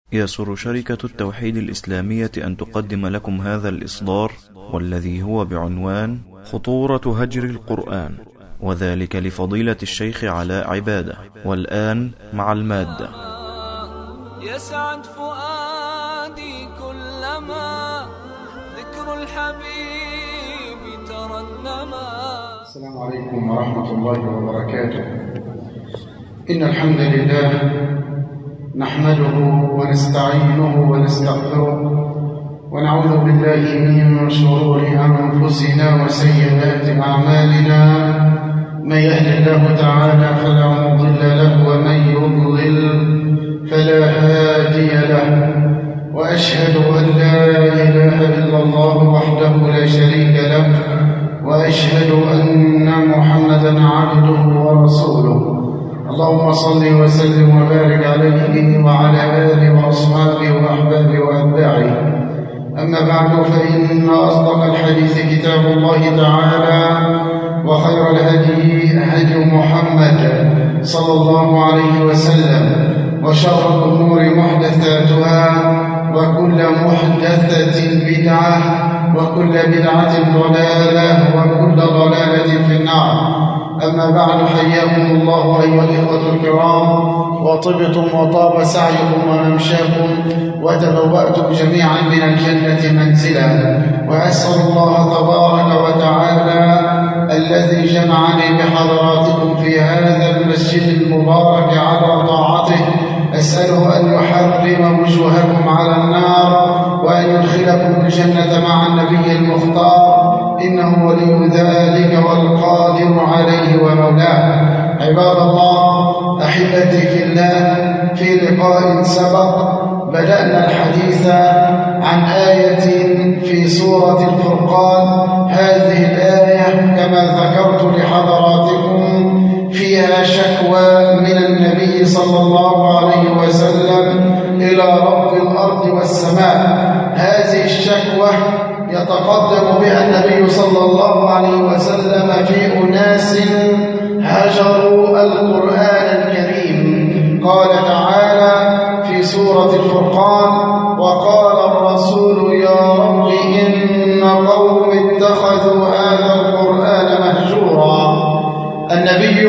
يسر شركة التوحيد الإسلامية أن تقدم لكم هذا الإصدار والذي هو بعنوان خطورة هجر القرآن وذلك لفضيلة الشيخ علاء عبادة والآن مع المادة يسعد فؤادي كلما ذكر الحبيب ترنما السلام عليكم ورحمة الله وبركاته إن الحمد لله نحمده ونستعينه ونستغفره ونعوذ بالله من شرور أنفسنا وسيئات أعمالنا من يهد الله تعالى فلا مضل له ومن يضلل فلا هادي له وأشهد أن لا إله إلا الله وحده لا شريك له وأشهد أن محمدا عبده ورسوله اللهم صل وسلم وبارك عليه وعلى آله وأصحابه وأحبابه وأتباعه أما بعد فإن أصدق الحديث كتاب الله تعالى وخير الهدي هدي محمد صلى الله عليه وسلم وشر الأمور محدثاتها وكل محدثة بدعة وكل بدعة ضلالة وكل ضلالة في النار أما بعد حياكم الله أيها الإخوة الكرام وطبتم وطاب سعيكم وممشاكم وتبوأتم جميعا من الجنة منزلا وأسأل الله تبارك وتعالى الذي جمعني بحضراتكم في هذا المسجد المبارك على طاعته أسأله أن يحرم وجوهكم على النار وأن يدخلكم الجنة مع النبي المختار إنه ولي ذلك والقادر عليه ومولاه عباد الله أحبتي في الله في لقاء سبق بدأنا الحديث عن آية في سورة الفرقان هذه الآية كما ذكرت لحضراتكم فيها شكوى من النبي صلى الله عليه وسلم إلى رب الأرض والسماء هذه الشكوى يتقدم بها النبي صلى الله عليه وسلم في أناس هجروا القرآن الكريم قال تعالى في سورة الفرقان وقال الرسول يا رب إن قوم اتخذوا هذا القرآن مهجورا النبي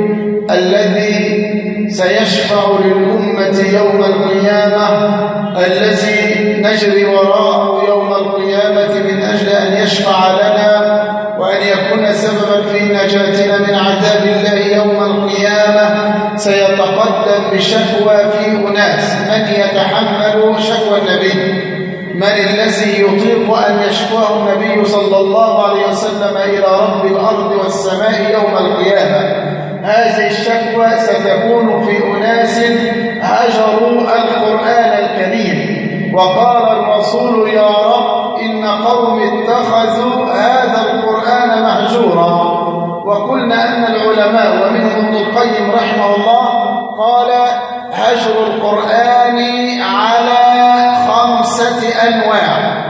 الذي سيشفع للأمة يوم القيامة الذي نجري وراءه يوم القيامة من أجل أن يشفع لنا وأن يكون سببا في نجاتنا من عذاب الله يوم القيامة سيتقدم بشكوى في أناس من يتحمل شكوى النبي من الذي يطيق أن يشكوه النبي صلى الله عليه وسلم إلى رب الأرض والسماء يوم القيامة هذه الشكوى ستكون في أناس هجروا القرآن الكريم وقال الرسول يا رب إن قوم اتخذوا هذا القرآن مهجورا وقلنا أن العلماء ومنهم ابن القيم رحمه الله قال هجر القرآن على خمسة أنواع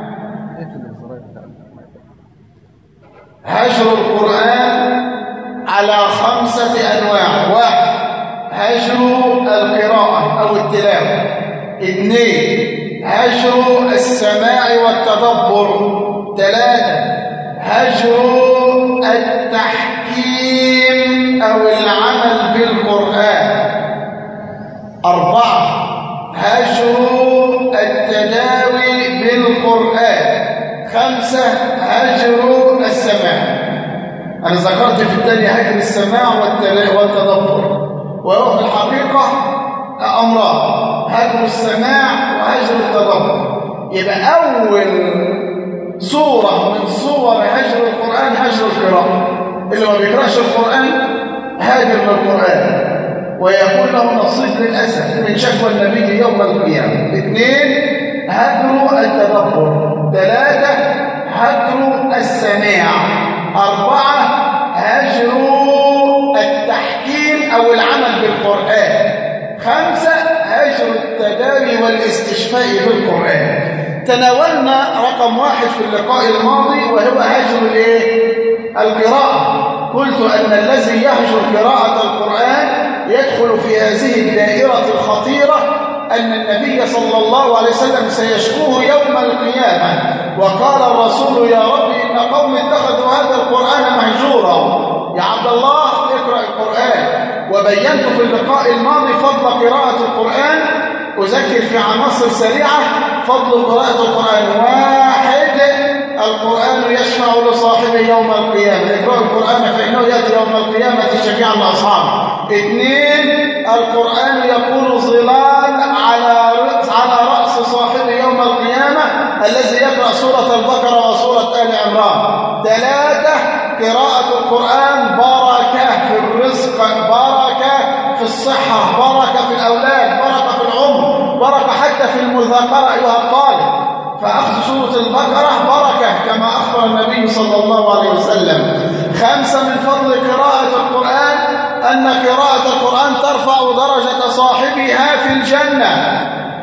هجر القرآن على خمسة أنواع واحد هجر القراءة أو التلاوة اثنين هجر السماع والتدبر ثلاثة هجر التحكيم أو العمل بالقرآن أربعة هجر التداوي بالقرآن خمسة هجر السماع أنا ذكرت في الثاني هجر السماع والتدبر وهو في الحقيقة أمران هجر السماع وهجر التدبر يبقى أول صورة من صور هجر القرآن هجر القراءة اللي ما بيقرأش القرآن هاجر للقرآن ويكون له نصيب للأسف من شكوى النبي يوم القيامة اثنين هجر التدبر ثلاثة هجر السماع أربعة هجر التحكيم أو العمل بالقرآن خمسة هجر التداوي والاستشفاء بالقرآن تناولنا رقم واحد في اللقاء الماضي وهو هجر الايه القراءة قلت أن الذي يهجر قراءة القرآن يدخل في هذه الدائرة الخطيرة أن النبي صلى الله عليه وسلم سيشكوه يوم القيامة وقال الرسول يا رب إن قوم اتخذوا هذا القرآن مهجورا يا عبد الله اقرأ القرآن وبينت في اللقاء الماضي فضل قراءة القرآن أذكر في عناصر سريعة فضل قراءة القرآن واحد القرآن يشفع لصاحبه يوم القيامة اقرأوا القرآن فإنه يأتي يوم القيامة شفيعا لأصحابه اثنين القرآن يكون ظلال على على رأس صاحبه يوم القيامة الذي يقرأ سورة البقرة وسورة آل عمران ثلاثة قراءة القرآن بركة في الرزق بركة في الصحة بركة في الأولاد بركة في العمر بركة حتى في المذاكرة أيها الطالب فأخذ سورة البقرة بركة كما أخبر النبي صلى الله عليه وسلم خمسة من فضل قراءة القرآن أن قراءة القرآن ترفع درجة صاحبها في الجنة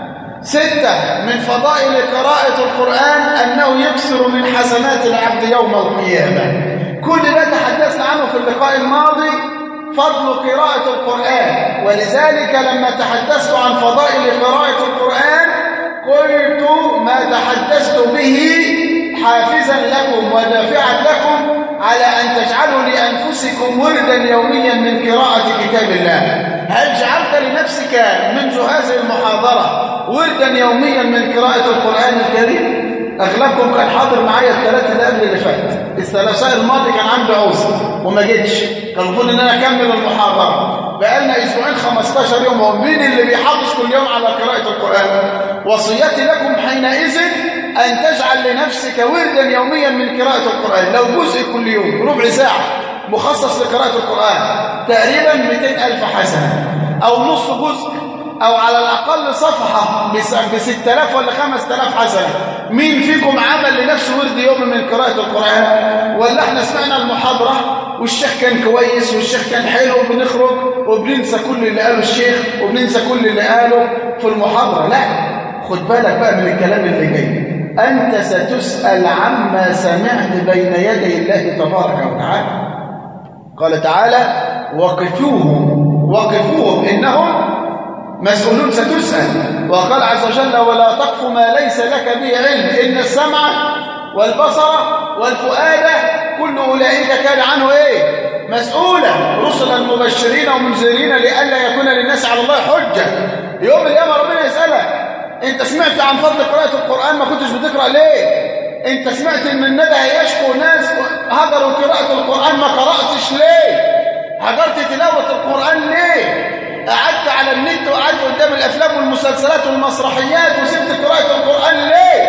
ستة من فضائل قراءة القرآن أنه يكسر من حسنات العبد يوم القيامة كل ده تحدثنا عنه في اللقاء الماضي فضل قراءة القرآن ولذلك لما تحدثت عن فضائل قراءة القرآن قلت ما تحدثت به حافزا لكم ودافعا لكم على أن تجعلوا لأنفسكم وردا يوميا من قراءة كتاب الله هل جعلت لنفسك منذ هذه المحاضرة وردا يوميا من قراءة القرآن الكريم أغلبكم كان حاضر معايا الثلاثة ده قبل اللي فات الثلاثاء الماضي كان عندي عذر وما جيتش كان المفروض ان انا اكمل المحاضرة بقالنا اسبوعين 15 يوم هو مين اللي بيحافظ كل يوم على قراءة القرآن وصيتي لكم حينئذ أن تجعل لنفسك وردا يوميا من قراءة القرآن لو جزء كل يوم ربع ساعة مخصص لقراءة القرآن تقريبا 200 ألف حسنة أو نص جزء أو على الأقل صفحة ب 6000 ولا 5000 حسنة مين فيكم عمل لنفسه ورد يوم من قراءة القرآن ولا احنا سمعنا المحاضرة والشيخ كان كويس والشيخ كان حلو وبنخرج وبننسى كل اللي قاله الشيخ وبننسى كل اللي قاله في المحاضرة لا خد بالك بقى من الكلام اللي جاي أنت ستسأل عما سمعت بين يدي الله تبارك وتعالى قال تعالى وقفوهم وقفوهم إنهم مسؤولون ستسأل وقال عز وجل ولا تقف ما ليس لك به علم إن السمع والبصر والفؤاد كل أولئك كان عنه إيه مسؤولا رسلا مبشرين ومنذرين لئلا يكون للناس على الله حجة يوم القيامة ربنا يسألك انت سمعت عن فضل قراءة القرآن ما كنتش بتقرأ ليه انت سمعت ان الندى هيشكو ناس هجروا قراءة القرآن ما قرأتش ليه هجرت تلاوة القرآن ليه قعدت على النت وقعدت قدام الافلام والمسلسلات والمسرحيات وسبت قراءة القرآن ليه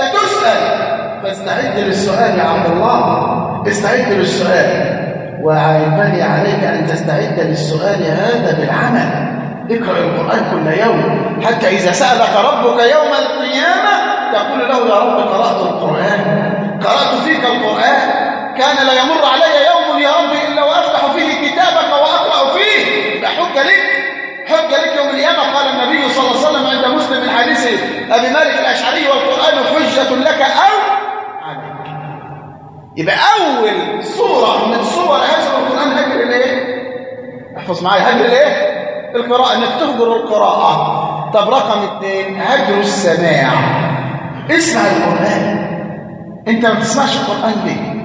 ستسأل فاستعد للسؤال يا عبد الله استعد للسؤال وينبغي عليك أن تستعد للسؤال هذا بالعمل اقرأ القرآن كل يوم حتى إذا سألك ربك يوم القيامة تقول له يا رب قرأت القرآن قرأت فيك القرآن كان لا يمر علي يوم يا رب إلا وأفتح فيه كتابك وأقرأ فيه يبقى حجة لك حجة لك يوم القيامة قال النبي صلى الله عليه وسلم عند مسلم من حديث أبي مالك الأشعري والقرآن حجة لك أو عليك يبقى أول صورة من صور هذا القرآن هجر الإيه؟ احفظ معايا هجر الإيه؟ القراءة انك تهجر القراءة طب رقم اثنين هجر السماع اسمع القرآن انت ما بتسمعش القرآن ليه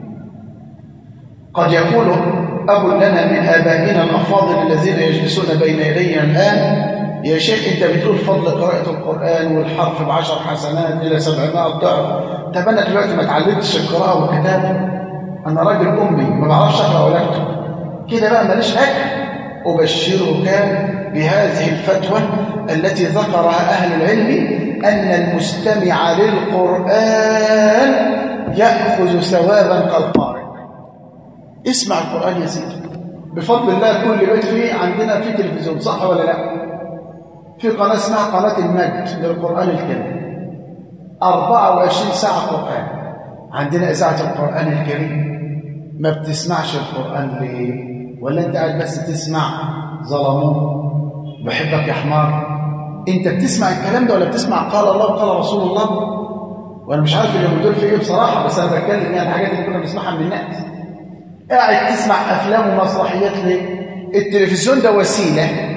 قد يقول أب لنا من آبائنا الأفاضل الذين يجلسون بين يدينا الآن يا شيخ انت بتقول فضل قراءة القرآن والحرف بعشر حسنات إلى سبعمائة ضعف طب أنا دلوقتي ما اتعلمتش القراءة والكتابة أنا راجل أمي ما بعرفش أقرأ ولا أكتب كده بقى ماليش أجر أبشرك بهذه الفتوى التي ذكرها أهل العلم أن المستمع للقرآن يأخذ ثوابا كالقارئ اسمع القرآن يا سيدي بفضل الله كل بيت فيه عندنا في تلفزيون صح ولا لا في قناة اسمها قناة المجد للقرآن الكريم 24 ساعة قرآن عندنا إذاعة القرآن الكريم ما بتسمعش القرآن ليه ولا انت قاعد بس تسمع ظلموه بحبك يا حمار انت بتسمع الكلام ده ولا بتسمع قال الله وقال رسول الله وانا مش عارف اليوم دول في ايه بصراحه بس انا بتكلم يعني الحاجات اللي كنا بنسمعها من الناس قاعد تسمع افلام ومسرحيات ليه التلفزيون ده وسيله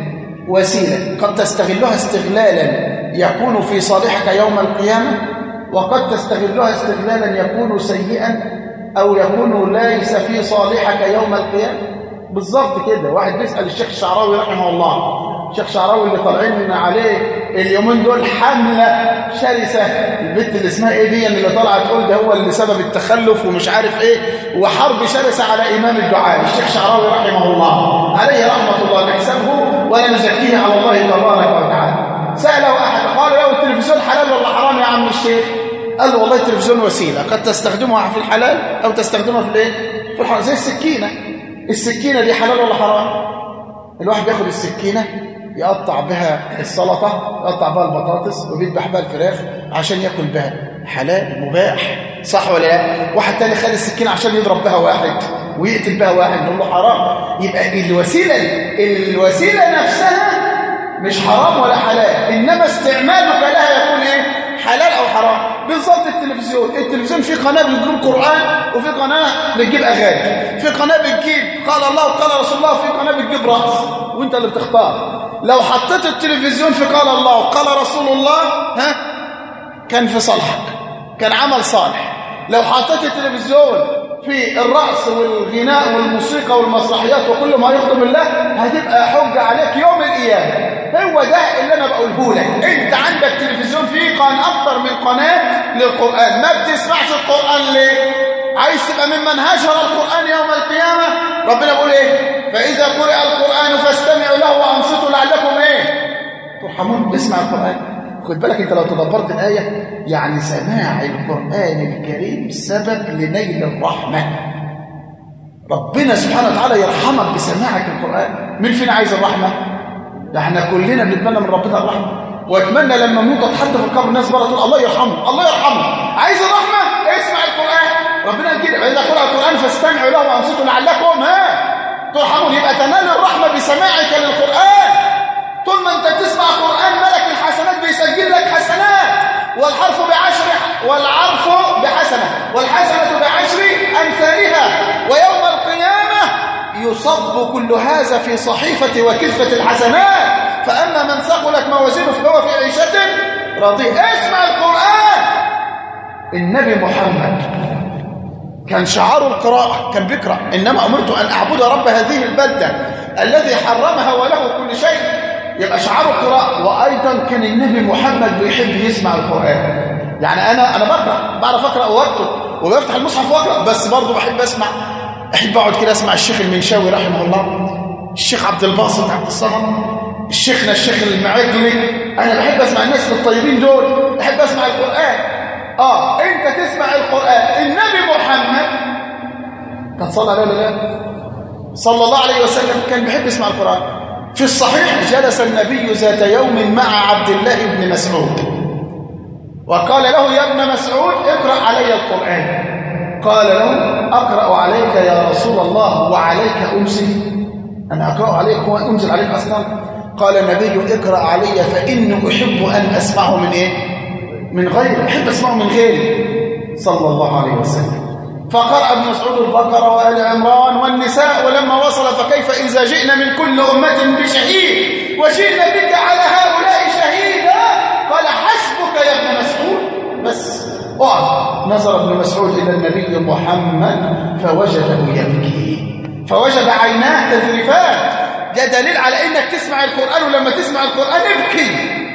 وسيلة قد تستغلها استغلالا يكون في صالحك يوم القيامة وقد تستغلها استغلالا يكون سيئا أو يكون ليس في صالحك يوم القيامة بالظبط كده واحد بيسأل الشيخ الشعراوي رحمه الله الشيخ شعراوي اللي طالعين عليه اليومين دول حملة شرسة البنت اللي اسمها ايه دي اللي طالعه تقول ده هو اللي سبب التخلف ومش عارف ايه وحرب شرسة على إمام الدعاء الشيخ شعراوي رحمه الله عليه رحمة الله نحسبه ولا نزكيه على الله تبارك وتعالى سأله أحد قال له التلفزيون حلال ولا حرام يا عم الشيخ قال له والله التلفزيون وسيلة قد تستخدمها في الحلال أو تستخدمها في الايه في الحرام زي السكينة السكينة دي حلال ولا حرام الواحد بياخد السكينة يقطع بها السلطة يقطع بها البطاطس وبيذبح بها الفراخ عشان ياكل بها حلال مباح صح ولا لا واحد تاني خد السكينة عشان يضرب بها واحد ويقتل بها واحد نقول له حرام يبقى الوسيلة الوسيلة نفسها مش حرام ولا حلال إنما استعمالك لها يكون إيه حلال أو حرام بالظبط التلفزيون التلفزيون في قناة بتجيب قرآن وفي قناة بتجيب أغاني في قناة بتجيب قال الله وقال رسول الله وفي قناة بتجيب رقص وانت اللي بتختار لو حطيت التلفزيون في قال الله وقال رسول الله ها كان في صالحك كان عمل صالح لو حطيت التلفزيون في الرقص والغناء والموسيقى والمسرحيات وكل ما يخدم الله هتبقى حجة عليك يوم القيامة هو ده اللي انا بقوله لك انت عندك تلفزيون فيه قناه اكتر من قناه للقران ما بتسمعش القران ليه عايز تبقى ممن هجر القران يوم القيامه ربنا بيقول ايه فاذا قرئ القران فاستمعوا له وانصتوا لعلكم ايه ترحمون اسمع القران خد بالك انت لو تدبرت الايه يعني سماع القران الكريم سبب لنيل الرحمه ربنا سبحانه وتعالى يرحمك بسماعك القران مين فينا عايز الرحمه ده احنا كلنا بنتمنى من ربنا الرحمه واتمنى لما نموت اتحط في القبر الناس بره تقول الله يرحمه الله يرحمه عايز الرحمه اسمع القران ربنا قال كده فاذا قرأ القران فاستمعوا له وانصتوا لعلكم ها ترحمون يبقى تنال الرحمه بسماعك للقران طول ما انت بتسمع قران ملك الحسنات بيسجل لك حسنات والحرف بعشر والعرف بحسنه والحسنه بعشر امثالها ويوم القيامه يصب كل هذا في صحيفة وكفة الحسنات فأما من ثقلت موازينه فهو في عيشة راضية اسمع القرآن النبي محمد كان شعار القراءة كان بيقرأ إنما أمرت أن أعبد رب هذه البلدة الذي حرمها وله كل شيء يبقى شعار القراءة وأيضا كان النبي محمد بيحب يسمع القرآن يعني أنا أنا بقرأ بعرف أقرأ وأكتب وبفتح المصحف وأقرأ بس برضه بحب أسمع احب اقعد كده اسمع الشيخ المنشاوي رحمه الله الشيخ عبد الباسط عبد الصمد الشيخنا الشيخ المعقلي انا بحب اسمع الناس الطيبين دول بحب اسمع القران اه انت تسمع القران النبي محمد كان صلى عليه ولا لا صلى الله عليه وسلم كان بيحب يسمع القران في الصحيح جلس النبي ذات يوم مع عبد الله بن مسعود وقال له يا ابن مسعود اقرا علي القران قال له أقرأ عليك يا رسول الله وعليك أنزل أنا أقرأ عليك وأنزل عليك أصلا قال النبي اقرأ علي فإني أحب أن أسمعه من إيه من غيري أحب أسمعه من غيري صلى الله عليه وسلم فقرأ ابن مسعود البقرة وآل عمران والنساء ولما وصل فكيف إذا جئنا من كل أمة بشهيد وجئنا بك على هؤلاء شهيدا قال حسبك يا ابن مسعود بس اقف نظر ابن مسعود إلى النبي محمد فوجده يبكي فوجد عيناه تذرفان ده دليل على انك تسمع القرآن ولما تسمع القرآن ابكي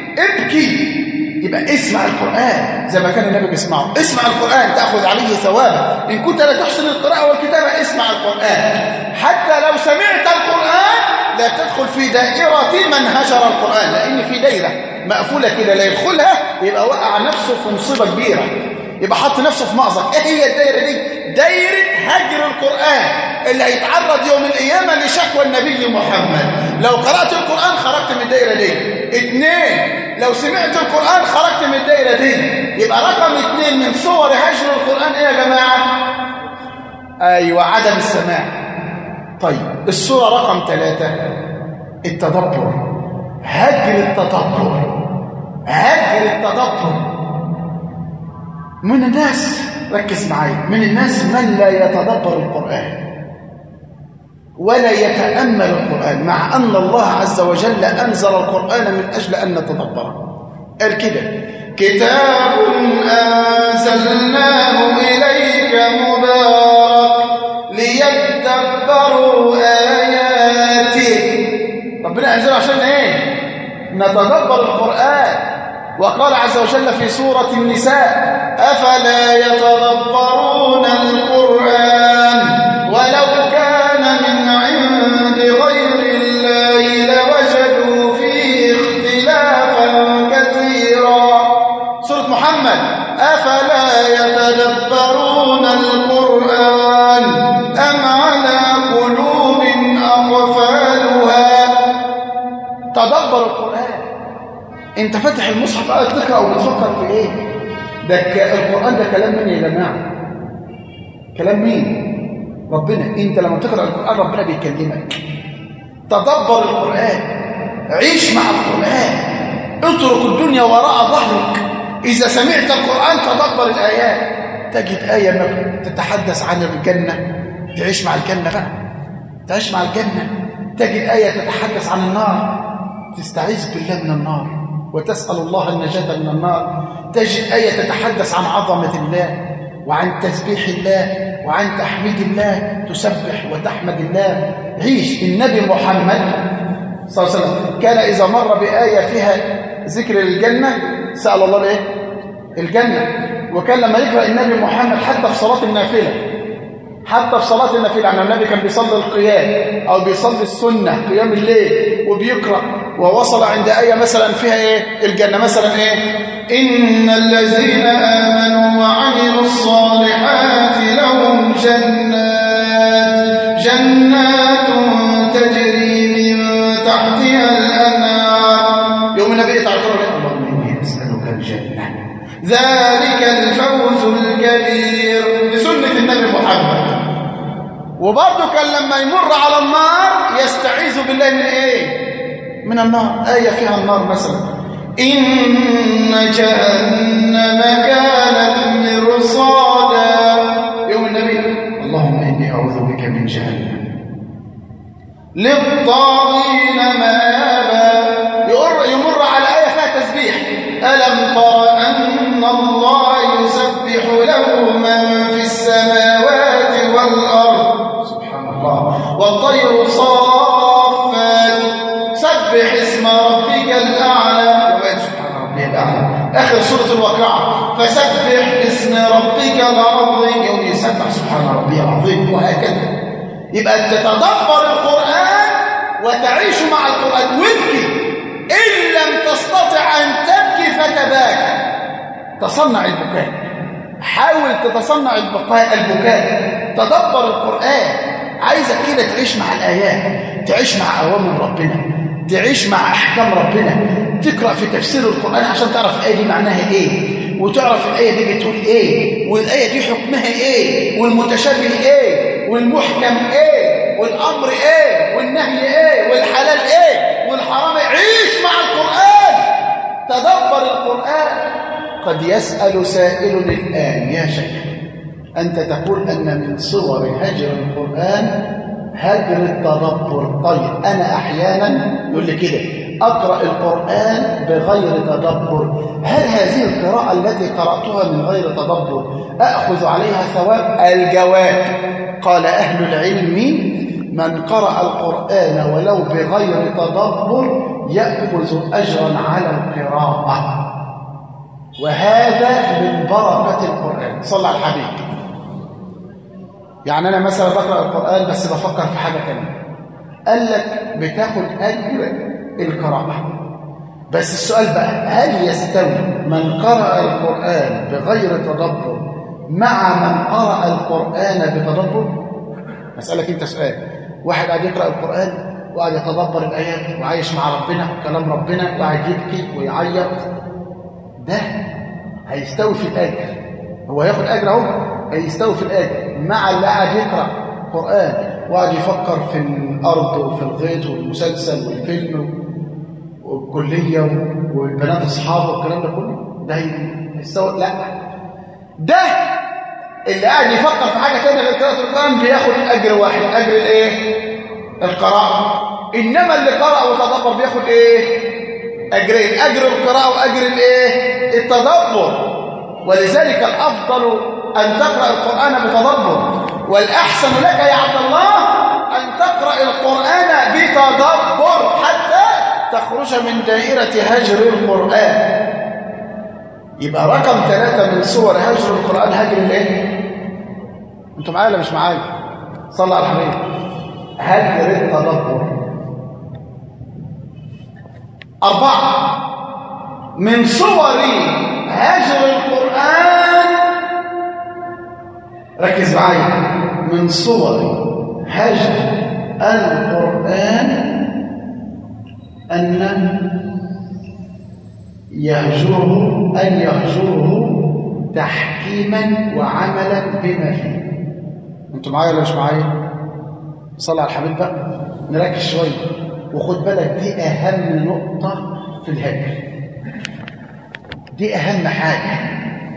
ابكي يبقى اسمع القرآن زي ما كان النبي بيسمعه اسمع القرآن تأخذ عليه ثوابا إن كنت لا تحسن القراءة والكتابة اسمع القرآن حتى لو سمعت القرآن لا تدخل في دائرة من هجر القرآن لأن في دايرة مقفولة كده لا يدخلها يبقى وقع نفسه في مصيبة كبيرة يبقى حط نفسه في مأزق ايه هي الدايرة دي دايرة هجر القرآن اللي هيتعرض يوم القيامة لشكوى النبي محمد لو قرأت القرآن خرجت من الدايرة دي اثنين لو سمعت القرآن خرجت من الدايرة دي يبقى رقم اثنين من صور هجر القرآن ايه يا جماعة ايوه عدم السماع طيب الصورة رقم ثلاثة التدبر هجر التدبر هجر التدبر من الناس ركز معايا من الناس من لا يتدبر القرآن ولا يتأمل القرآن مع أن الله عز وجل أنزل القرآن من أجل أن نتدبره قال كده كتاب أنزلناه إليك مبارك ليتدبروا آياته ربنا أنزله عشان إيه؟ نتدبر القرآن وقال عز وجل في سورة النساء أفلا يتدبرون القرآن ولو كان من عند غير الله لوجدوا فيه اختلافا كثيرا سورة محمد أفلا يتدبرون القرآن أم على قلوب أقفالها تدبر القرآن انت فاتح المصحف قاعد تقرا وبتفكر في ايه ده ك... القران ده كلام مين يا جماعه كلام مين ربنا انت لما تقرا القران ربنا بيكلمك تدبر القران عيش مع القران اترك الدنيا وراء ظهرك اذا سمعت القران تدبر الايات تجد ايه انك تتحدث عن الجنه تعيش مع الجنه بقى تعيش مع الجنه تجد ايه تتحدث عن النار تستعيذ بالله من النار وتسأل الله النجاة من النار تجد آية تتحدث عن عظمة الله وعن تسبيح الله وعن تحميد الله تسبح وتحمد الله عيش النبي محمد صلى الله عليه وسلم كان إذا مر بآية فيها ذكر الجنة سأل الله ليه الجنة وكان لما يقرأ النبي محمد حتى في صلاة النافلة حتى في صلاة النافلة يعني النبي كان بيصلي القيام أو بيصلي السنة قيام الليل وبيقرأ ووصل عند آية مثلا فيها إيه الجنة مثلا إيه إن الذين آمنوا وعملوا الصالحات لهم جنات جنات تجري من تحتها الأنهار يوم النبي تعالى اللهم إني أسألك الجنة ذلك الفوز الكبير لسنة النبي محمد وبرضه كان لما يمر على النار يستعيذ بالله من ايه من النار آية فيها النار مثلا إن جهنم كانت مرصادا يوم النبي اللهم إني أعوذ بك من جهنم للطاغين مآبا يمر على آية فيها تسبيح ألم تر أن الله يسبح له من في السماوات والأرض سبحان الله والطير صافات سبح اسم ربك الأعلى سبحان ربي الأعلى آخر سورة الواقعة فسبح اسم ربك العظيم يوم يسبح سبحان ربي العظيم وهكذا يبقى تتدبر القرآن وتعيش مع القرآن وابكي إن لم تستطع أن تبكي فتباكى تصنع البكاء حاول تتصنع البكاء البكاء تدبر القرآن عايزك كده تعيش مع الآيات تعيش مع أوامر ربنا تعيش مع أحكام ربنا تقرأ في تفسير القرآن عشان تعرف الآية دي معناها إيه وتعرف الآية دي بتقول إيه والآية دي حكمها إيه والمتشابه إيه والمحكم إيه والأمر إيه والنهي إيه والحلال إيه والحرام إيه عيش مع القرآن تدبر القرآن قد يسأل سائل الآن يا شيخ أنت تقول أن من صور هجر القرآن هجر التدبر طيب أنا أحيانا يقول لي كده أقرأ القرآن بغير تدبر هل هذه القراءة التي قرأتها من غير تدبر أخذ عليها ثواب الجواب قال أهل العلم من قرأ القرآن ولو بغير تدبر يأخذ أجرا على القراءة وهذا من بركة القرآن صلى على الحبيب يعني أنا مثلا بقرأ القرآن بس بفكر في حاجة تانية قال لك بتاخد أجر القراءة بس السؤال بقى هل يستوي من قرأ القرآن بغير تدبر مع من قرأ القرآن بتدبر أسألك أنت سؤال واحد قاعد يقرأ القرآن وقاعد يتدبر الآيات وعايش مع ربنا وكلام ربنا وقاعد يبكي ويعيط ده هيستوي في الأجر هو هياخد أجر أهو هيستوي في الأجر مع اللي قاعد يقرأ قرآن وقاعد يفكر في الأرض وفي الغيط والمسلسل والفيلم والكلية والبنات أصحابه والكلام ده كله ده هيستوي لا ده اللي قاعد يفكر في حاجة تانية غير قراءة القرآن بياخد أجر واحد أجر الإيه؟ القراءة إنما اللي قرأ وتدبر بياخد إيه أجرين أجر القراءة وأجر الإيه التدبر ولذلك الأفضل أن تقرأ القرآن بتدبر والأحسن لك يا عبد الله أن تقرأ القرآن بتدبر حتى تخرج من دائرة هجر القرآن يبقى رقم ثلاثة من صور هجر القرآن هجر الايه؟ انتوا معايا ولا مش معايا؟ صلى على الحبيب هجر التدبر أربعة من صور هجر القرآن ركز معايا من صور هجر القرآن أن يهجره أن يهجره تحكيما وعملا بما فيه انتوا معايا ولا مش معايا صلى على الحبيب بقى نركز شويه وخد بالك دي اهم نقطه في الهجر دي اهم حاجه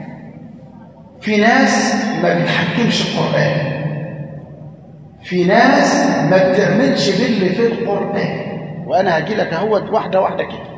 في ناس ما بتحكمش القران في ناس ما بتعملش باللي في القران وانا هجي لك اهوت واحده واحده كده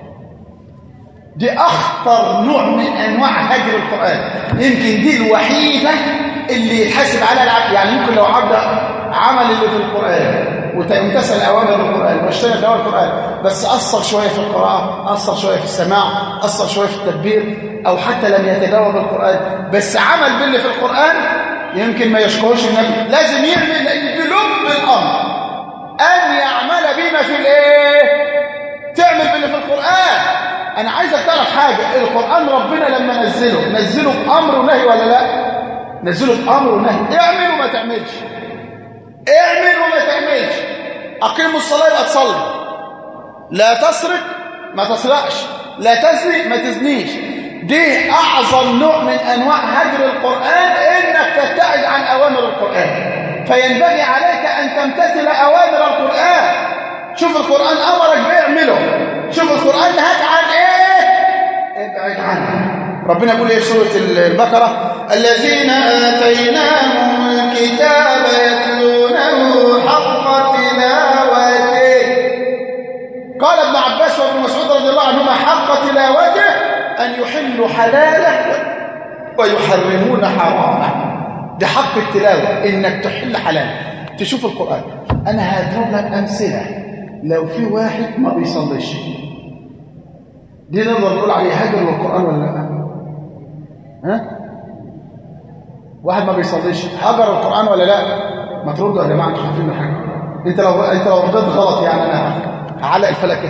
دي اخطر نوع من انواع هجر القران يمكن دي الوحيده اللي يتحاسب عليها العبد يعني ممكن لو عبد عمل اللي في القران وامتثل اوامر القران واجتنب اوامر القران بس اثر شويه في القراءه اثر شويه في السماع اثر شويه في التدبير او حتى لم يتجاوب القران بس عمل باللي في القران يمكن ما يشكرش النبي لازم يعمل لان بلب الامر ان يعمل بما في الايه تعمل باللي في القران انا عايزك تعرف حاجه القران ربنا لما نزله نزله بامر ونهي ولا لا نزله بامر ونهي اعمل وما تعملش اعمل وما تعملش اقيموا الصلاه يبقى تصلي لا تسرق ما تسرقش لا تزني ما تزنيش دي اعظم نوع من انواع هجر القران انك تبتعد عن اوامر القران فينبغي عليك ان تمتثل اوامر القران شوف القران امرك باعمله شوف القران نهاك عن ايه ابعد عنه ربنا يقول ايه في سوره البقره الذين اتيناهم الكتاب يتلونه حق تلاوته قال ابن عباس وابن مسعود رضي الله عنهما حق تلاوته ان يحلوا حلاله ويحرمون حرامه ده حق التلاوه انك تحل حلال تشوف القران انا هضرب لك امثله لو في واحد ما بيصليش دي نقدر نقول عليه هجر للقران ولا لا ها واحد ما بيصليش هجر القران ولا لا ما تردوا يا جماعه انتوا خايفين من حاجه انت لو انت لو رديت غلط يعني انا هعلق الفلكه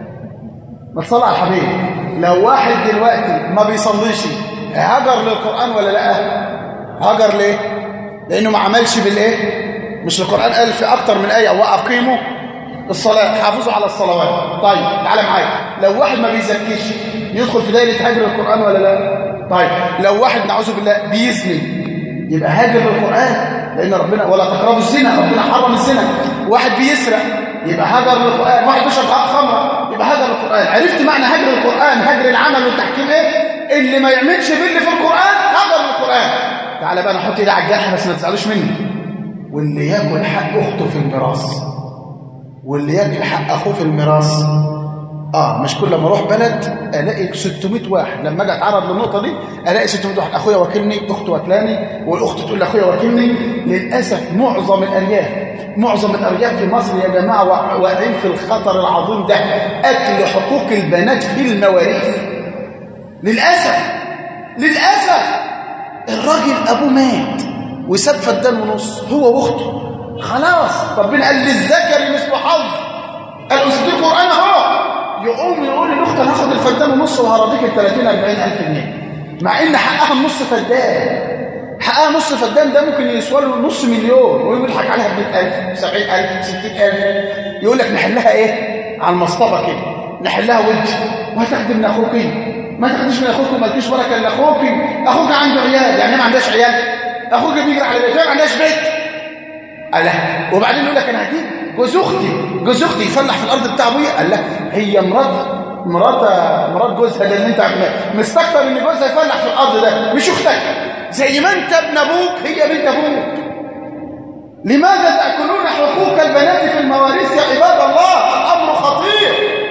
ما تصلي على الحبيب لو واحد دلوقتي ما بيصليش هجر للقران ولا لا هجر ليه لانه ما عملش بالايه مش القران قال في اكتر من ايه واقيموا الصلاه حافظوا على الصلوات طيب تعالى معايا لو واحد ما بيزكيش يدخل في دايره هجر القران ولا لا طيب لو واحد نعوذ بالله بيزني يبقى هاجر للقران لان ربنا ولا تقربوا الزنا ربنا حرم الزنا واحد بيسرق يبقى هاجر للقران واحد بيشرب خمره يبقى هاجر للقران عرفت معنى هاجر القران هاجر العمل والتحكيم ايه اللي ما يعملش باللي في القران هاجر للقران تعالى بقى نحط ايدي على الجرح بس ما تزعلوش مني واللي ياكل حق اخته في الميراث واللي ياكل حق اخوه في الميراث اه مش كل ما اروح بلد الاقي 600 واحد لما اجي اتعرض للنقطه دي الاقي 600 واحد اخويا واكلني اخته واكلاني والاخت تقول لاخويا واكلني للاسف معظم الارياف معظم الارياف في مصر يا جماعه واقعين في الخطر العظيم ده اكل حقوق البنات في المواريث للاسف للاسف الراجل ابوه مات وساب فدان ونص هو واخته خلاص ربنا قال للذكر مثل حظ الأسدي قرآن اهو يقوم يقول لاخته انا هاخد الفدان ونص وهرضيك ال 30 40 الف جنيه مع ان حقها النص فدان حقها نص فدان ده ممكن يسوى له نص مليون ويضحك عليها ب 100000 70000 60000 يقول لك نحلها ايه على المصطبه كده نحلها وجه وهتاخد من اخوك ايه ما تاخدش من اخوك وما تجيش بركه لاخوك اخوك عنده عيال يعني ما عندهاش عيال اخوك بيجري على بيته ما عندهاش بيت قال وبعدين يقول لك انا هجيب جوز اختي جوز اختي يفلح في الارض بتاع ابويا قال لا هي مرات مرات مرات جوزها ده اللي انت مستكتر ان جوزها يفلح في الارض ده مش اختك زي ما انت ابن ابوك هي بنت ابوك لماذا تأكلون حقوق البنات في المواريث يا عباد الله الأمر خطير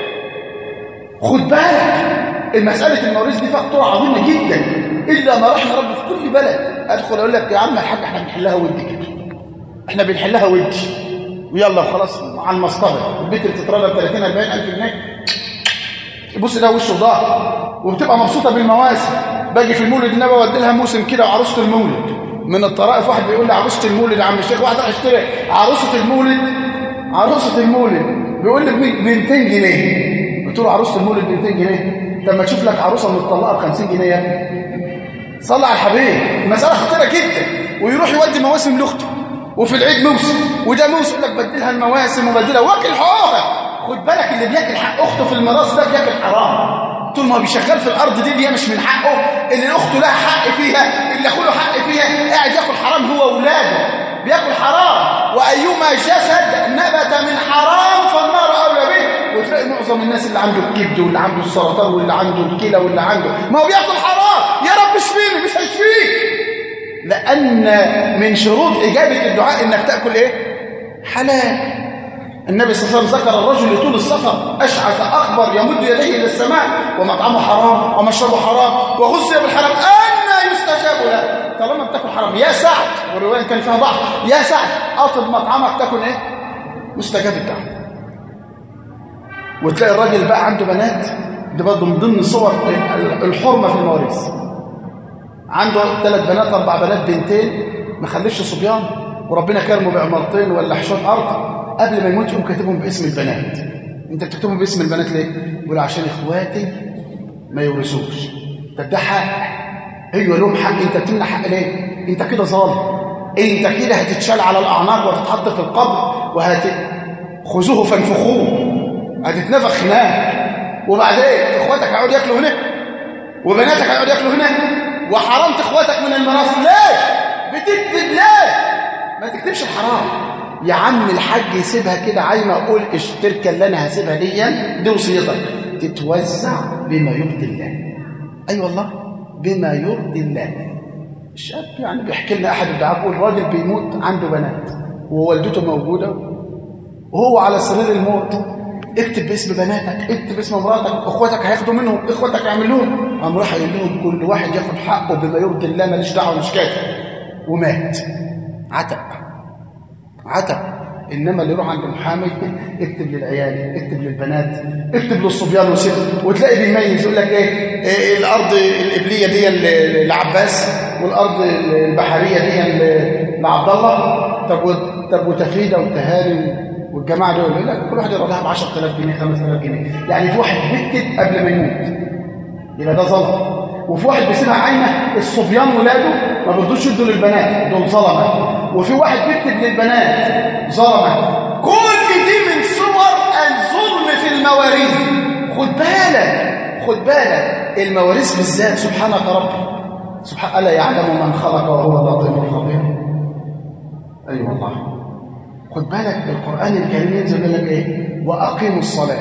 خد بالك المسألة المواريث دي فيها خطورة عظيمة جدا إلا ما رحم ربي في كل بلد أدخل أقول لك يا عم الحاج احنا بنحلها ودي كده احنا بنحلها ودي ويلا خلاص على المسطرة البيت اللي تتربى ب 30 40 ألف جنيه يبص ده وشه ضاع وبتبقى مبسوطة بالمواسم باجي في المولد النبوي اودي لها موسم كده وعروسة المولد من الطرائف واحد بيقول لي عروسة المولد يا عم الشيخ واحد راح يشتري عروسة المولد عروسة المولد بيقول لي ب 200 جنيه قلت له عروسة المولد ب 200 جنيه طب ما تشوف لك عروسة متطلقة ب 50 جنيه يا ابني صلى على الحبيب المسألة خطيرة جدا ويروح يودي مواسم لاخته وفي العيد موسم وده موسم يقول لك بدلها المواسم وبدلها واكل حقوقها خد بالك اللي بياكل حق اخته في الميراث ده بياكل حرام طول ما هو بيشغل في الارض دي اللي هي مش من حقه اللي اخته لها حق فيها اللي اخوه له حق فيها قاعد ياكل حرام هو واولاده بياكل حرام وايما جسد نبت من حرام فالنار اولى به وتلاقي معظم الناس اللي عنده الكبد واللي عنده السرطان واللي عنده الكلى واللي عنده ما هو بياكل حرام يا رب اشفيني مش هيشفيك لان من شروط اجابه الدعاء انك تاكل ايه حلال النبي صلى الله عليه وسلم ذكر الرجل لطول السفر أشعث أخبر يمد يديه إلى السماء ومطعمه حرام ومشربه حرام وغذي بالحرام أن يستجاب له طالما بتاكل حرام يا سعد والرواية كان فيها ضعف يا سعد أطلب مطعمك تاكل إيه مستجاب الدعوة وتلاقي الراجل بقى عنده بنات دي برضه من ضمن صور الحرمة في المواريث عنده ثلاث بنات أربع بنات بنتين ما خلفش صبيان وربنا كرمه بعمارتين ولا حشود أرض قبل ما يموت يقوم كاتبهم باسم البنات انت بتكتبهم باسم البنات ليه يقول عشان اخواتي ما يورثوش طب ده حق ايوه لهم حق انت بتمنع حق ليه انت كده ظالم انت كده هتتشال على الاعناق وهتتحط في القبر وهت خذوه فانفخوه هتتنفخ هناك وبعدين اخواتك هيقعدوا ياكلوا هنا وبناتك هيقعدوا ياكلوا هنا وحرمت اخواتك من الميراث ليه بتكتب ليه ما تكتبش الحرام يا عم الحاج يسيبها كده عايمه اقول التركه اللي انا هسيبها دي دي وصيتك تتوزع بما يرضي الله اي أيوة والله بما يرضي الله الشاب يعني بيحكي لنا احد الدعاء بيقول راجل بيموت عنده بنات ووالدته موجوده وهو على سرير الموت اكتب باسم بناتك اكتب باسم مراتك اخواتك هياخدوا منهم اخواتك هيعملوهم قام راح يقول لهم كل واحد ياخد حقه بما يرضي الله ماليش دعوه مش كاتب ومات عتق عتب انما اللي يروح عند محامي اكتب للعيال اكتب للبنات اكتب للصبيان وسيب وتلاقي بيميز يقول لك ايه, إيه الارض الابليه دي لعباس والارض البحريه دي لعبد الله طب طب وتفيده وتهاني والجماعه دول يقول لك كل واحد يرضاها ب 10000 جنيه 5000 جنيه يعني في واحد بيكتب قبل ما يموت يبقى ده ظلم وفي واحد بيسيبها عايمه الصبيان ولاده ما بيرضوش يدوا للبنات دول ظلمه وفي واحد بيكتب للبنات ظلمه كل دي من صور الظلم في المواريث خد بالك خد بالك المواريث بالذات سبحانك ربي سبحان الا يعلم من خلق وهو اللطيف الخبير اي أيوة والله خد بالك القران الكريم ينزل يقول لك ايه واقيموا الصلاه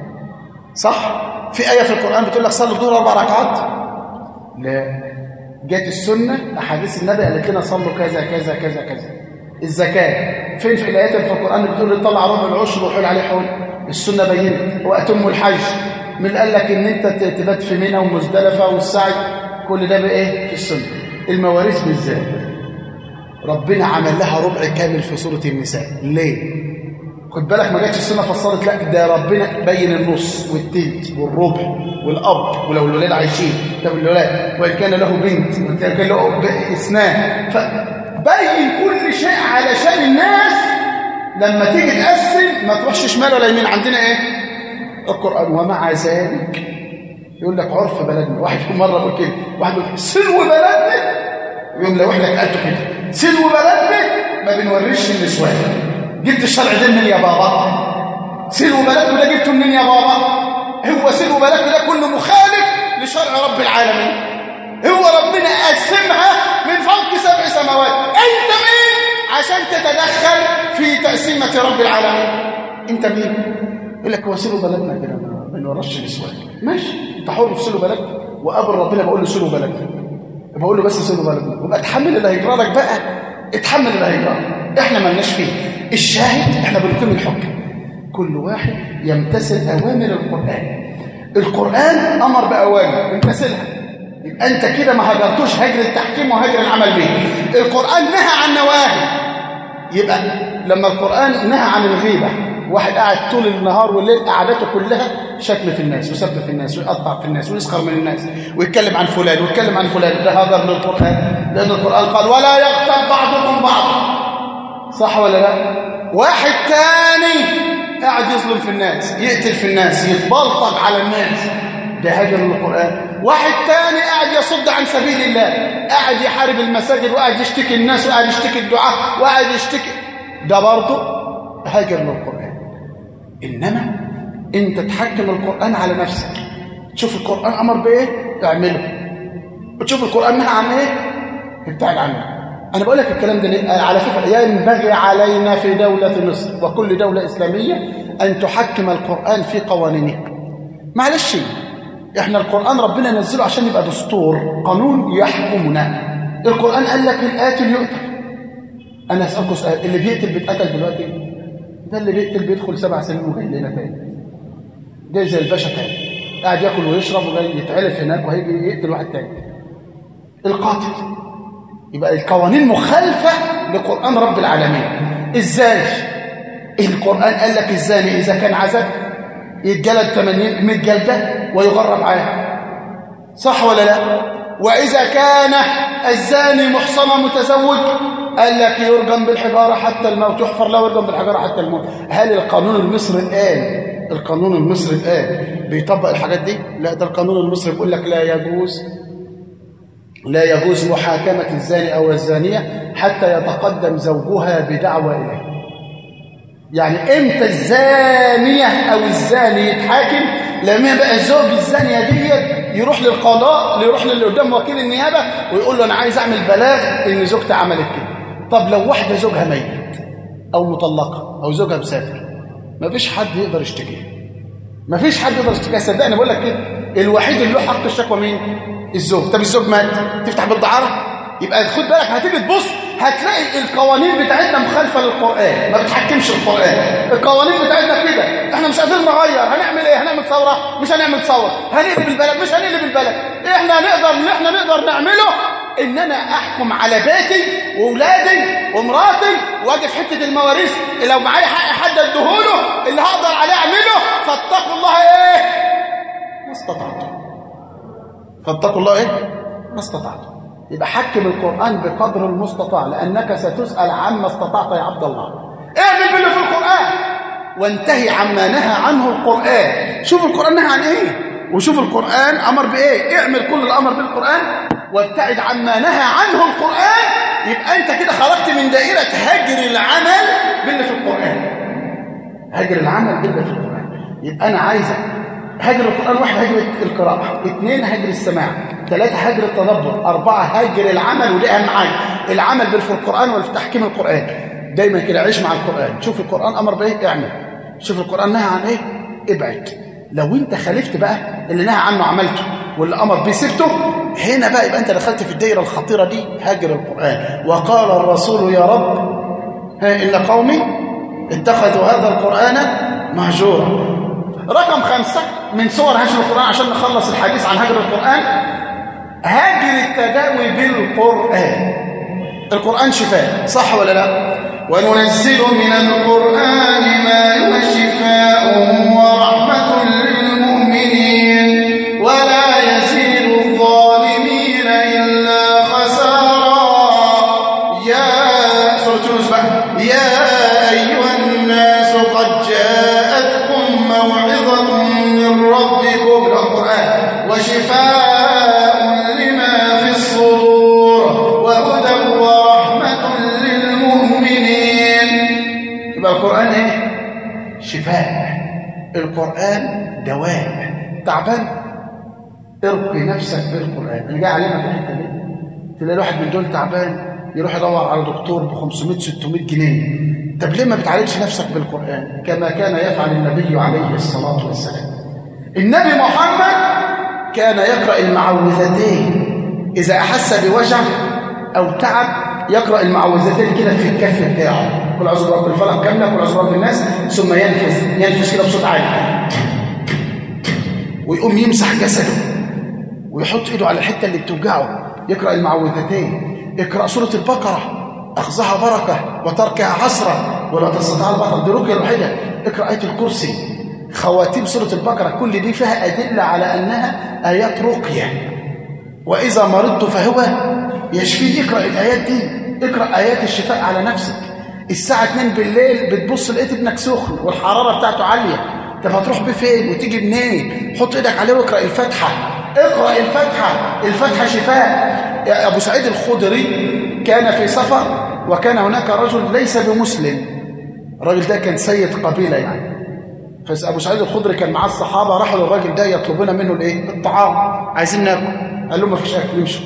صح في ايه في القران بتقول لك صلي الظهر اربع ركعات لا جت السنة أحاديث النبي قالت لنا صلوا كذا كذا كذا كذا الزكاة فين في الآيات اللي في القرآن بتقول لي طلع ربع العشر وحول عليه حول السنة بينت وأتم الحج من قال لك إن أنت تبات في منى ومزدلفة والسعي كل ده بإيه في السنة المواريث بالذات ربنا عمل لها ربع كامل في سورة النساء ليه؟ خد بالك ما جاتش السنة فصلت لا ده ربنا بين النص والتلت والربع والأب ولو الولاد عايشين طب الولاد وإن كان له بنت وإن كان له اثنان فبين كل شيء علشان الناس لما تيجي تقسم ما تروحش شمال ولا يمين عندنا ايه القرآن ومع ذلك يقول لك عرف بلدنا واحد مرة بيقول كده واحد يقول سلو بلدنا يقوم لو احنا قالته كده سلو بلدنا ما بنوريش النسوان جبت الشرع ده منين يا بابا سلو بلدنا ده جبته منين يا بابا هو سلو بلدنا ده كله مخالف لشرع رب العالمين هو ربنا قسمها من فوق سبع سماوات انت مين عشان تتدخل في تقسيمة رب العالمين انت مين يقول لك هو سلو بلدنا كده ما نورش نسوان ماشي انت حر في سلو بلدنا وقابل ربنا بقول له سلو بلدنا بقول له بس سلو بلدنا وبقى اتحمل اللي هيجرى لك بقى اتحمل اللي هيجرى احنا مالناش فيه الشاهد احنا بنقيم الحكم كل واحد يمتثل اوامر القران القران امر باوامر امتثلها يبقى انت كده ما هجرتوش هجر التحكيم وهجر العمل به القران نهى عن نواهي يبقى لما القران نهى عن الغيبه واحد قاعد طول النهار والليل قعدته كلها شتم في الناس وسب في الناس ويقطع في الناس ويسخر من الناس ويتكلم عن فلان ويتكلم عن فلان ده هذا من القرآن لأن القرآن قال ولا يغتب بعضكم بعضا صح ولا لا واحد تاني قاعد يظلم في الناس يقتل في الناس يتبلطج على الناس ده هجر القرآن واحد تاني قاعد يصد عن سبيل الله قاعد يحارب المساجد وقاعد يشتكي الناس وقاعد يشتكي الدعاء وقاعد يشتكي ده برضه هجر للقرآن إنما أنت تحكم القرآن على نفسك تشوف القرآن أمر بإيه اعمله وتشوف القرآن نهى عن إيه ابتعد عنه أنا بقول لك الكلام ده ليه؟ على فكرة ينبغي علينا في دولة مصر وكل دولة إسلامية أن تحكم القرآن في قوانينها معلش احنا القرآن ربنا نزله عشان يبقى دستور قانون يحكمنا القرآن قال لك القاتل يقتل أنا أسألكم سؤال اللي بيقتل بيتقتل دلوقتي ده اللي بيقتل بيدخل سبع سنين وجاي لنا تاني ده زي الباشا تاني قاعد ياكل ويشرب وجاي يتعلف هناك وهيجي يقتل واحد تاني القاتل يبقى القوانين مخالفة لقرآن رب العالمين ازاي القرآن قال لك الزاني إذا كان عزب يتجلد 80 100 جلدة ويغرب عام صح ولا لا وإذا كان الزاني محصنا متزوج قال لك يرجم بالحجارة حتى الموت يحفر له يرجم بالحجارة حتى الموت هل القانون المصري الآن القانون المصري الآن بيطبق الحاجات دي لا ده القانون المصري بيقول لك لا يجوز لا يجوز محاكمة الزاني أو الزانية حتى يتقدم زوجها بدعوى إليه يعني امتى الزانية أو الزاني يتحاكم لما يبقى الزوج الزانية دي يروح للقضاء يروح للي قدام وكيل النيابة ويقول له أنا عايز أعمل بلاغ إن زوجتي عملت كده طب لو واحدة زوجها ميت أو مطلقة أو زوجها مسافر مفيش حد يقدر يشتكيها مفيش حد يقدر يشتكيها صدقني بقول لك كده الوحيد اللي له حق الشكوى مين الزوج طب الزوج مات تفتح بالدعارة يبقى خد بالك هتيجي تبص هتلاقي القوانين بتاعتنا مخالفه للقران ما بتحكمش القران القوانين بتاعتنا كده احنا مش قادرين نغير هنعمل ايه هنعمل ثوره مش هنعمل ثوره هنقلب البلد مش هنقلب البلد احنا نقدر اللي احنا نقدر نعمله ان انا احكم على بيتي واولادي ومراتي واجي في حته المواريث لو معايا حق حد اديهوله اللي هقدر عليه اعمله فاتقوا الله ايه ما استطعتم فاتقوا الله ايه ما استطعتم يبقى حكم القرآن بقدر المستطاع لأنك ستسأل عما استطعت يا عبد الله اعمل باللي في القرآن وانتهي عما نهى عنه القرآن شوف القرآن نهى عن ايه وشوف القرآن أمر بإيه اعمل كل الأمر بالقرآن وابتعد عما نهى عنه القرآن يبقى أنت كده خرجت من دائرة هجر العمل باللي في القرآن هجر العمل باللي في القرآن يبقى أنا عايزك هجر القرآن واحد هجر القراءة اثنين هجر السماع ثلاثة هجر التدبر أربعة هجر العمل ودي أهم حاجة العمل بالفي القرآن ولا في تحكيم القرآن دايما كده عيش مع القرآن شوف القرآن أمر بإيه اعمل شوف القرآن نهى عن إيه ابعد لو أنت خالفت بقى اللي نهى عنه عملته واللي أمر بيه سبته هنا بقى يبقى أنت دخلت في الدائرة الخطيرة دي هاجر القرآن وقال الرسول يا رب ها إن قومي اتخذوا هذا القرآن مهجورا رقم خمسة من صور هجر القرآن عشان نخلص الحديث عن هجر القرآن هجر التداوي بالقرآن القرآن شفاء صح ولا لا وننزل من القرآن ما هو شفاء ورحمة للمؤمنين ولا يزيد الظالمين إلا خسارا يا سورة يونس بقى يا أيها الناس قد جاءتكم موعظة من ربكم القرآن وشفاء لما في الصدور وهدى ورحمة للمؤمنين يبقى القرآن ايه؟ شفاء القرآن دواء تعبان ارقي نفسك بالقرآن اللي جاي علينا في الحتة دي تلاقي واحد من دول تعبان يروح يدور على دكتور ب 500 600 جنيه طب ليه ما بتعالجش نفسك بالقرآن كما كان يفعل النبي عليه الصلاة والسلام النبي محمد كان يقرأ المعوذتين إذا أحس بوجع أو تعب يقرأ المعوذتين كده في الكف بتاعه كل عزو برب الفلق كاملة كل عزو برب الناس ثم ينفس ينفس كده بصوت عالي ويقوم يمسح جسده ويحط ايده على الحتة اللي بتوجعه يقرأ المعوذتين اقرأ سورة البقرة أخذها بركة وتركها حسرة ولا تستطيع البطل دي ركية الوحيدة اقرأ آية الكرسي خواتيم سورة البقرة كل دي فيها أدلة على أنها آيات رقية وإذا مرضت فهو يشفي اقرأ الآيات دي اقرأ آيات الشفاء على نفسك الساعة 2 بالليل بتبص لقيت ابنك سخن والحرارة بتاعته عالية طب هتروح بيه فين وتيجي منين حط ايدك عليه واقرأ الفاتحة اقرأ الفاتحة الفاتحة شفاء يا أبو سعيد الخدري كان في سفر وكان هناك رجل ليس بمسلم الراجل ده كان سيد قبيلة يعني فأبو سعيد الخدري كان معاه الصحابة راحوا للراجل ده يطلبون منه الايه الطعام عايزين ناكل قال لهم مفيش اكل يمشوا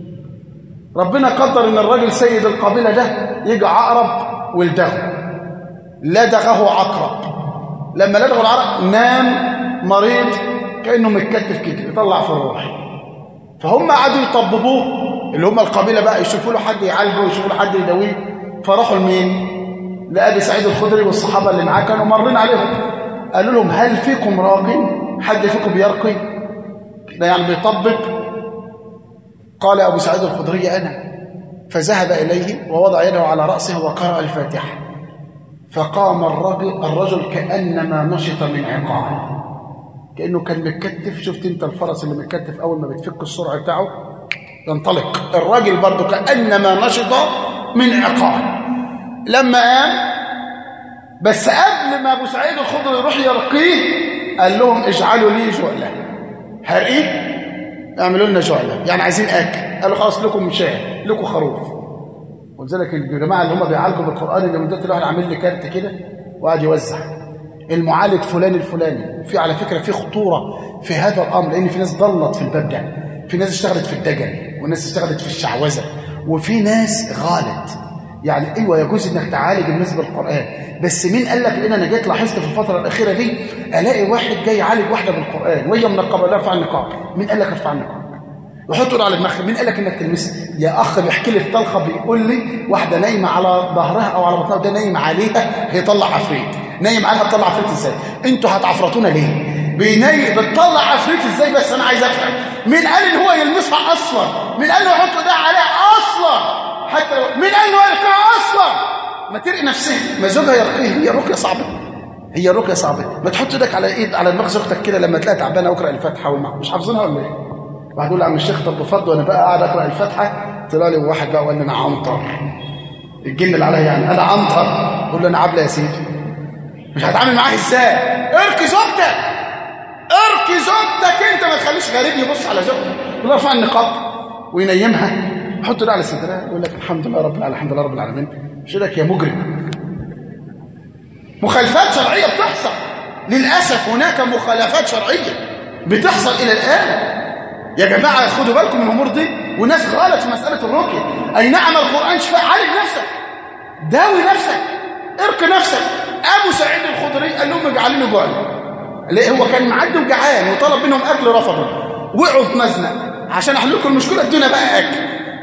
ربنا قدر ان الراجل سيد القبيله ده يجي عقرب ولدغه لدغه عقرب لما لدغه العقرب نام مريض كانه متكتف كده يطلع في الروح فهم قعدوا يطببوه اللي هم القبيله بقى يشوفوا له حد يعالجه ويشوفوا له حد يداويه فراحوا لمين لابي سعيد الخدري والصحابه اللي معاه كانوا مرين عليهم قالوا لهم هل فيكم راق حد فيكم بيرقي ده يعني بيطبب قال أبو سعيد الخدري أنا فذهب إليه ووضع يده على رأسه وقرأ الفاتحة فقام الرجل, الرجل كأنما نشط من عقاب كأنه كان متكتف شفت انت الفرس اللي متكتف أول ما بتفك السرعة بتاعه ينطلق الراجل برضه كأنما نشط من عقاب لما قام بس قبل ما أبو سعيد الخدري يروح يرقيه قال لهم اجعلوا لي جعلة هرقيه اعملوا لنا جعلة يعني عايزين اكل قالوا خلاص لكم شاه لكم خروف ولذلك الجماعه اللي هم بيعالجوا بالقران اللي من دول واحد عامل لي كارت كده وقعد يوزع المعالج فلان الفلاني في على فكره في خطوره في هذا الامر لان في ناس ضلت في الباب ده في ناس اشتغلت في الدجل وناس اشتغلت في الشعوذه وفي ناس غالت يعني ايوه يجوز انك تعالج الناس بالقران بس مين قال لك ان انا جيت لاحظت في الفتره الاخيره دي الاقي واحد جاي يعالج واحده بالقران وهي منقبه لا ارفع النقاب مين قال لك ارفع النقاب وحط ايده على دماغها مين قال لك انك تلمسها يا اخ بيحكي لي في طلقه بيقول لي واحده نايمه على ظهرها او على بطنها وده نايم عليها هيطلع عفريت نايم عليها تطلع عفريت ازاي انتوا هتعفرطونا ليه بيني بتطلع عفريت ازاي بس انا عايز افهم مين قال ان هو يلمسها اصلا مين قال له يحط ايديه عليها اصلا حتى لو مين قال له يلقاها اصلا ما ترقي نفسها ما زوجها يرقيها هي رقيه صعبه هي رقيه صعبه ما تحط ايدك على ايد على دماغ زوجتك كده لما تلاقيها تعبانه واقرا الفاتحه والمع مش حافظينها ولا ايه واحد يقول عم الشيخ طب بفرض وانا بقى قاعد اقرا الفاتحه طلع لي واحد بقى وقال لي انا عنطر الجن اللي عليا يعني انا عنطر اقول له انا عبله يا سيدي مش هتعامل معاه ازاي ارقي زوجتك ارقي زوجتك انت ما تخليش غريب يبص على زوجتك يقول ارفع النقاب وينيمها يحط ده على صدرها يقول لك الحمد لله رب العالمين الحمد لله رب العالمين مش لك يا مجرم مخالفات شرعيه بتحصل للاسف هناك مخالفات شرعيه بتحصل الى الان يا جماعه خدوا بالكم من الامور دي وناس غلط في مساله الرقيه اي نعم القران شفاء عالج نفسك داوي نفسك ارقي نفسك ابو سعيد الخدري قال لهم اجعلوا له جعل ليه هو كان معدي وجعان وطلب منهم اكل رفضوا وقعوا في مزنق عشان احل لكم المشكله ادونا بقى اكل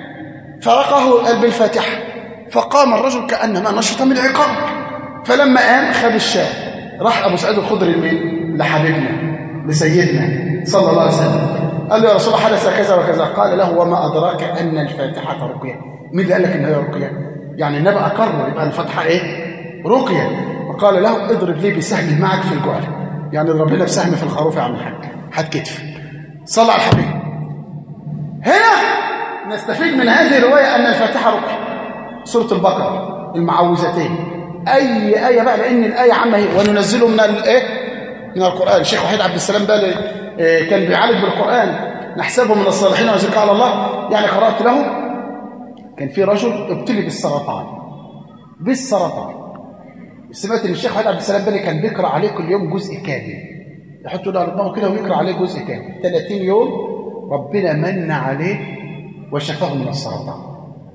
فرقه قلب الفاتحه فقام الرجل كانما نشط من عقاب فلما قام خد الشاه راح ابو سعيد الخدري لمين لحبيبنا لسيدنا صلى الله عليه وسلم قال له يا رسول الله حدث كذا وكذا قال له وما ادراك ان الفاتحه رقيه مين اللي قال لك ان هي رقيه يعني النبي اقر يبقى الفاتحه ايه رقيه وقال له اضرب لي بسهم معك في الجعل يعني اضرب لنا بسهم في الخروف يا عم الحاج هات كتف صلى على الحبيب هنا نستفيد من هذه الروايه ان الفاتحه رقيه سوره البقره المعوذتين اي ايه بقى لان الايه عامه هي وننزله من الايه من القران الشيخ وحيد عبد السلام بالي كان بيعالج بالقران نحسبه من الصالحين وزكى على الله يعني قرات له كان في رجل ابتلي بالسرطان بالسرطان سمعت ان الشيخ وحيد عبد السلام بالي كان بيقرا عليه كل يوم جزء كامل يحط له على دماغه كده ويقرا عليه جزء كامل 30 يوم ربنا من عليه وشفاه من السرطان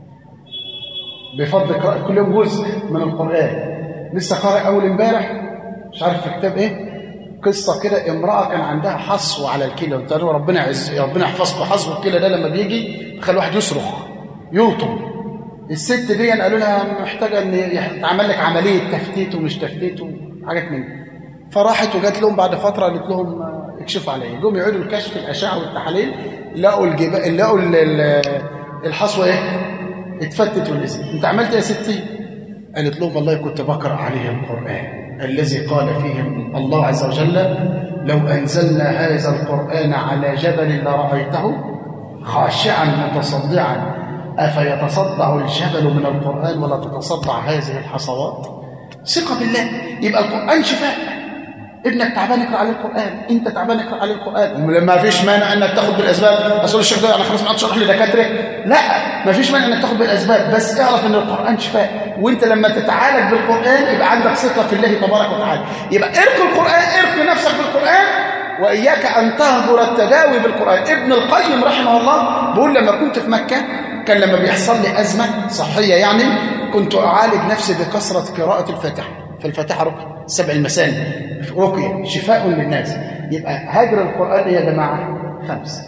بفضل قراءة كل يوم جزء من القرآن لسه قارئ أول امبارح مش عارف في كتاب إيه قصة كده امرأة كان عندها حصو على الكلى وقلت له ربنا يعز ربنا يحفظكم حصو الكلى ده لما بيجي بيخلي الواحد يصرخ يلطم الست دي قالوا لها محتاجه ان يتعمل لك عمليه تفتيت ومش تفتيت وحاجات من دي فراحت وجات لهم بعد فتره قالت لهم آه، اكشفوا عليا جم يعيدوا الكشف الاشعه والتحاليل لقوا الجبال لقوا ال- ال- الحصوه ايه اتفتت ونزلت انت عملت ايه يا ستي قالت لهم والله كنت بقرا عليهم القران الذي قال فيه الله عز وجل لو انزلنا هذا القران على جبل لرايته خاشعا متصدعا افيتصدع الجبل من القران ولا تتصدع هذه الحصوات ثقه بالله يبقى القران شفاء ابنك تعبان اقرا عليه القران انت تعبان اقرا عليه القران لما فيش مانع انك تاخد بالاسباب اصل الشيخ ده انا خلاص ما عادش اروح لدكاتره لا ما فيش مانع انك تاخد بالاسباب بس اعرف ان القران شفاء وانت لما تتعالج بالقران يبقى عندك ثقه في الله تبارك وتعالى يبقى ارقي القران ارقي نفسك بالقران واياك ان تهجر التداوي بالقران ابن القيم رحمه الله بيقول لما كنت في مكه كان لما بيحصل لي ازمه صحيه يعني كنت اعالج نفسي بكثره قراءه الفاتحه فالفاتحه رقيه سبع المثاني رقيه شفاء للناس يبقى هجر القران يا جماعه خمسه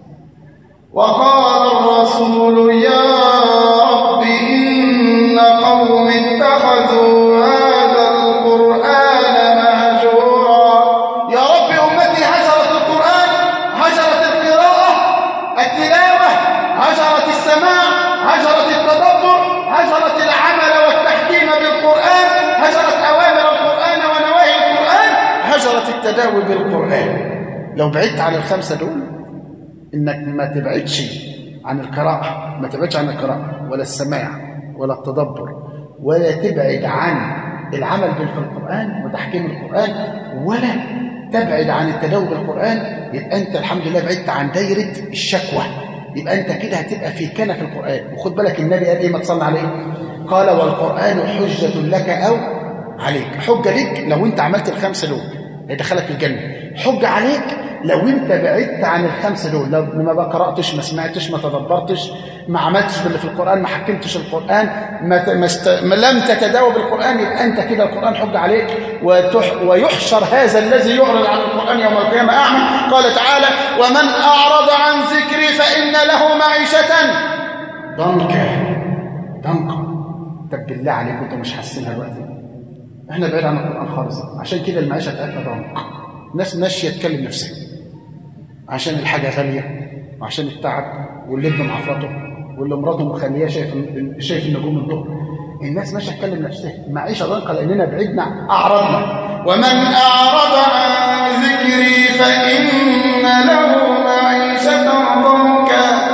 وقال الرسول يا رب إن قوم اتخذوا هذا القرآن مهجورا يا رب أمتي هجرت القرآن هجرت القراءة التلاوة هجرت السماع هجرت التدبر هجرت العمل والتحكيم بالقرآن هجرت أوامر القرآن ونواهي القرآن هجرت التداوي بالقرآن لو بعدت عن الخمسة دول انك ما تبعدش عن القراءة ما تبعدش عن القراءة ولا السماع ولا التدبر ولا تبعد عن العمل بالقرآن وتحكيم القرآن ولا تبعد عن التداول بالقرآن يبقى أنت الحمد لله بعدت عن دايرة الشكوى يبقى أنت كده هتبقى في كنف القرآن وخد بالك النبي قال إيه ما تصلي عليه قال والقرآن حجة لك أو عليك حجة ليك لو أنت عملت الخمسة دول هيدخلك الجنة حجة عليك لو انت بعدت عن الخمسه دول لو ما قراتش ما سمعتش ما تدبرتش ما عملتش باللي في القران ما حكمتش القران ما, ت... ما, است... ما لم تتداوى بالقران يبقى انت كده القران حجه عليك وتح... ويحشر هذا الذي يعرض عن القران يوم القيامه اعمى قال تعالى ومن اعرض عن ذكري فان له معيشه ضنكا ضنكا طب بالله عليك انت مش حاسينها دلوقتي احنا بعيد عن القران خالص عشان كده المعيشه بتاعتنا ضنك الناس ماشيه تكلم نفسها عشان الحاجة غالية وعشان التعب واللي ابن معفرته واللي مراته مخليه شايف شايف النجوم الظهر الناس ماشيه تكلم نفسها معيشه ضنكه لاننا بعدنا اعرضنا ومن اعرض عن ذكري فان له معيشه ضنكا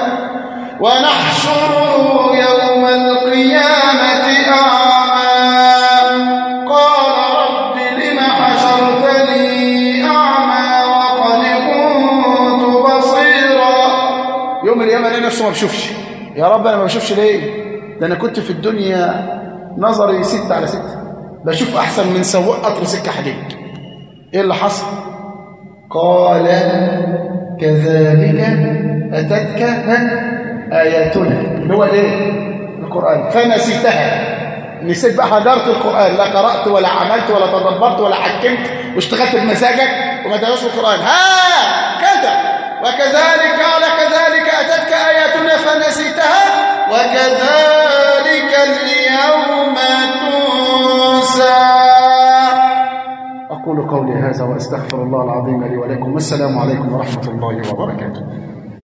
ونحشره يوم القيامه اعمى قال رب لم حشرتني اعمى وقد كنت بصيرا يوم القيامه الاقي نفسه ما بشوفش يا رب انا ما بشوفش ليه ده انا كنت في الدنيا نظري ستة على ستة بشوف احسن من سواق قطر سكه حديد ايه اللي حصل قال كذلك اتتك ها؟ اياتنا اللي هو ايه القران فنسيتها نسيت بقى هجرت القران لا قرات ولا عملت ولا تدبرت ولا حكمت واشتغلت بمزاجك وما درست القران ها كذا وكذلك قال كذلك اتتك اياتنا فنسيتها وكذلك اليوم تنسى اقول قولي هذا واستغفر الله العظيم لي ولكم والسلام عليكم ورحمه الله وبركاته